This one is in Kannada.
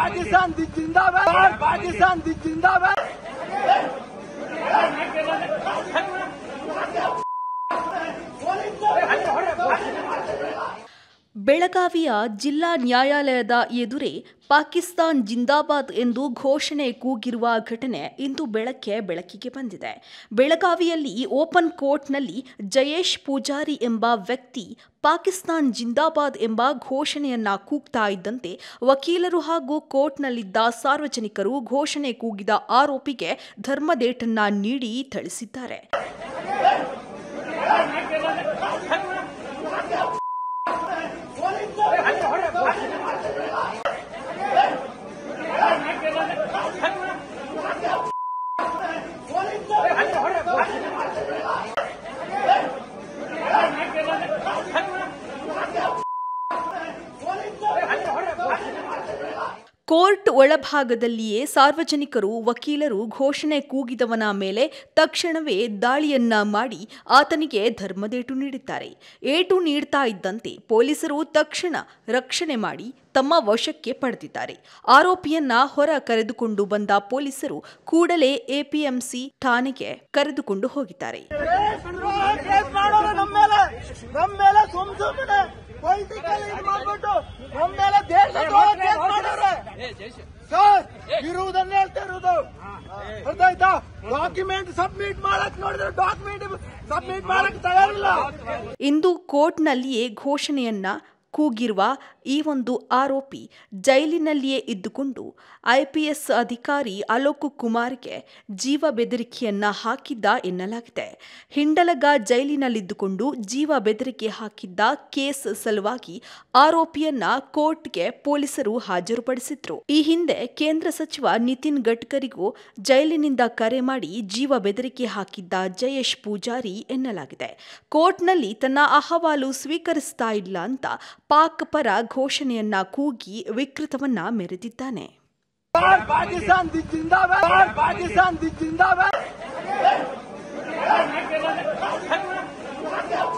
पाकिस्तान जिंदाबाद पाकिस्तान जिंदाबाद ಬೆಳಗಾವಿಯ ಜಿಲ್ಲಾ ನ್ಯಾಯಾಲಯದ ಎದುರೇ ಪಾಕಿಸ್ತಾನ್ ಜಿಂದಾಬಾದ್ ಎಂದು ಘೋಷಣೆ ಕೂಗಿರುವ ಘಟನೆ ಇಂದು ಬೆಳಗ್ಗೆ ಬೆಳಕಿಗೆ ಬಂದಿದೆ ಬೆಳಗಾವಿಯಲ್ಲಿ ಓಪನ್ ಕೋರ್ಟ್ನಲ್ಲಿ ಜಯೇಶ್ ಪೂಜಾರಿ ಎಂಬ ವ್ಯಕ್ತಿ ಪಾಕಿಸ್ತಾನ್ ಜಿಂದಾಬಾದ್ ಎಂಬ ಘೋಷಣೆಯನ್ನ ಕೂಗ್ತಾ ಇದ್ದಂತೆ ವಕೀಲರು ಹಾಗೂ ಕೋರ್ಟ್ನಲ್ಲಿದ್ದ ಸಾರ್ವಜನಿಕರು ಘೋಷಣೆ ಕೂಗಿದ ಆರೋಪಿಗೆ ಧರ್ಮದೇಟನ್ನ ನೀಡಿ ಥಳಿಸಿದ್ದಾರೆ ಕೋರ್ಟ್ ಒಳಭಾಗದಲ್ಲಿಯೇ ಸಾರ್ವಜನಿಕರು ವಕೀಲರು ಘೋಷಣೆ ಕೂಗಿದವನ ಮೇಲೆ ತಕ್ಷಣವೇ ದಾಳಿಯನ್ನ ಮಾಡಿ ಆತನಿಗೆ ಧರ್ಮದೇಟು ನೀಡಿದ್ದಾರೆ ಏಟು ನೀಡ್ತಾ ಇದ್ದಂತೆ ಪೊಲೀಸರು ತಕ್ಷಣ ರಕ್ಷಣೆ ಮಾಡಿ ತಮ್ಮ ವಶಕ್ಕೆ ಪಡೆದಿದ್ದಾರೆ ಆರೋಪಿಯನ್ನ ಹೊರ ಕರೆದುಕೊಂಡು ಬಂದ ಪೊಲೀಸರು ಕೂಡಲೇ ಎಪಿಎಂಸಿ ಠಾಣೆಗೆ ಕರೆದುಕೊಂಡು ಹೋಗಿದ್ದಾರೆ ಕೇಸ್ ಮಾಡೋರು ನಮ್ಮ ಮೇಲೆ ನಮ್ಮ ಮೇಲೆ ಸುಮ್ ಸುಮ್ಮನೆ ಪೊಲಿಟಿಕಲ್ ಇದು ಮಾಡ್ಬಿಟ್ಟು ನಮ್ಮ ಮೇಲೆ ದೇಶದ್ರೋಹ ಕೇಸ್ ಮಾಡೋರೆ ಸರ್ ಇರುವುದನ್ನ ಹೇಳ್ತಾ ಇರುವುದು ಅರ್ಥ ಆಯ್ತಾ ಡಾಕ್ಯುಮೆಂಟ್ ಸಬ್ಮಿಟ್ ಮಾಡಕ್ ನೋಡಿದ್ರೆ ಡಾಕ್ಯುಮೆಂಟ್ ಸಬ್ಮಿಟ್ ಮಾಡಕ್ ತಯಾರಿಲ್ಲ ಇಂದು ಕೋರ್ಟ್ನಲ್ಲಿಯೇ ಘೋಷಣೆಯನ್ನ ಕೂಗಿರುವ ಈ ಒಂದು ಆರೋಪಿ ಜೈಲಿನಲ್ಲಿಯೇ ಇದ್ದುಕೊಂಡು ಐಪಿಎಸ್ ಅಧಿಕಾರಿ ಅಲೋಕ್ ಕುಮಾರ್ಗೆ ಜೀವ ಬೆದರಿಕೆಯನ್ನ ಹಾಕಿದ್ದ ಎನ್ನಲಾಗಿದೆ ಹಿಂಡಲಗ ಜೈಲಿನಲ್ಲಿದ್ದುಕೊಂಡು ಜೀವ ಬೆದರಿಕೆ ಹಾಕಿದ್ದ ಕೇಸ್ ಸಲುವಾಗಿ ಆರೋಪಿಯನ್ನ ಕೋರ್ಟ್ಗೆ ಪೊಲೀಸರು ಹಾಜರುಪಡಿಸಿದ್ರು ಈ ಹಿಂದೆ ಕೇಂದ್ರ ಸಚಿವ ನಿತಿನ್ ಗಡ್ಕರಿಗೂ ಜೈಲಿನಿಂದ ಕರೆ ಮಾಡಿ ಜೀವ ಬೆದರಿಕೆ ಹಾಕಿದ್ದ ಜಯೇಶ್ ಪೂಜಾರಿ ಎನ್ನಲಾಗಿದೆ ಕೋರ್ಟ್ನಲ್ಲಿ ತನ್ನ ಅಹವಾಲು ಸ್ವೀಕರಿಸ್ತಾ ಇಲ್ಲ ಅಂತ ಪಾಕ್ ಪರ ಘೋಷಣೆಯನ್ನ ಕೂಗಿ ವಿಕೃತವನ್ನ ಮೆರೆದಿದ್ದಾನೆ पाकिस्तान जिंदाबाद पाकिस्तान जिंदाबाद